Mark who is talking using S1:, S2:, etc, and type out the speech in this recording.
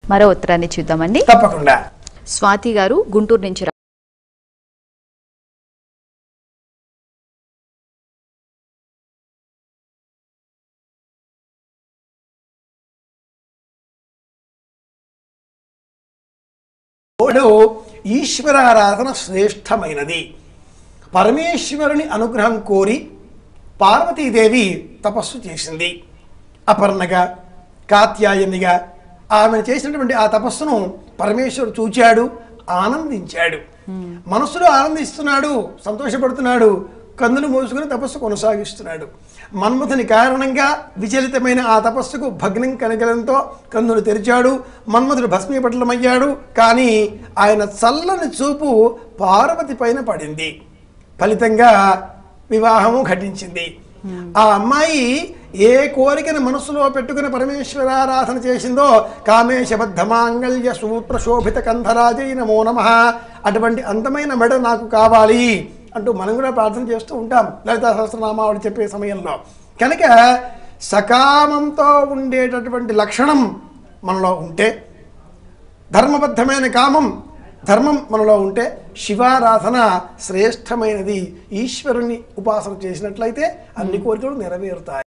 S1: మరో ఉత్తరాన్ని చూద్దామండి
S2: తప్పకుండా
S1: స్వాతి గారు గుంటూరు నుంచి రా-
S2: ఓడు ఈశ్వరారాధన శ్రేష్టమైనది పరమేశ్వరుని అనుగ్రహం కోరి పార్వతీదేవి తపస్సు చేసింది అపర్ణగా కాత్యాయనిగా ఆమెను చేసినటువంటి ఆ తపస్సును పరమేశ్వరుడు చూచాడు ఆనందించాడు మనసులో ఆనందిస్తున్నాడు సంతోషపడుతున్నాడు కన్నులు మూసుకుని తపస్సు కొనసాగిస్తున్నాడు మన్మథుని కారణంగా విచలితమైన ఆ తపస్సుకు భగ్నం కనగలంతో కన్నులు తెరిచాడు మన్మథుడు భస్మీపటలమయ్యాడు కానీ ఆయన చల్లని చూపు పార్వతి పైన పడింది ఫలితంగా వివాహము ఘటించింది ఆ అమ్మాయి ఏ కోరికను మనసులో పెట్టుకుని పరమేశ్వరారాధన చేసిందో కామేశబద్ధ మాంగళ్య సూత్ర శోభిత కంధరాజై నమో నమ అటువంటి అందమైన మెడ నాకు కావాలి అంటూ మనం కూడా ప్రార్థన చేస్తూ ఉంటాం లలితా సహస్రనామావళి చెప్పే సమయంలో కనుక సకామంతో ఉండేటటువంటి లక్షణం మనలో ఉంటే ధర్మబద్ధమైన కామం ధర్మం మనలో ఉంటే శివారాధన శ్రేష్టమైనది ఈశ్వరుని ఉపాసన చేసినట్లయితే అన్ని కోరికలు నెరవేరుతాయి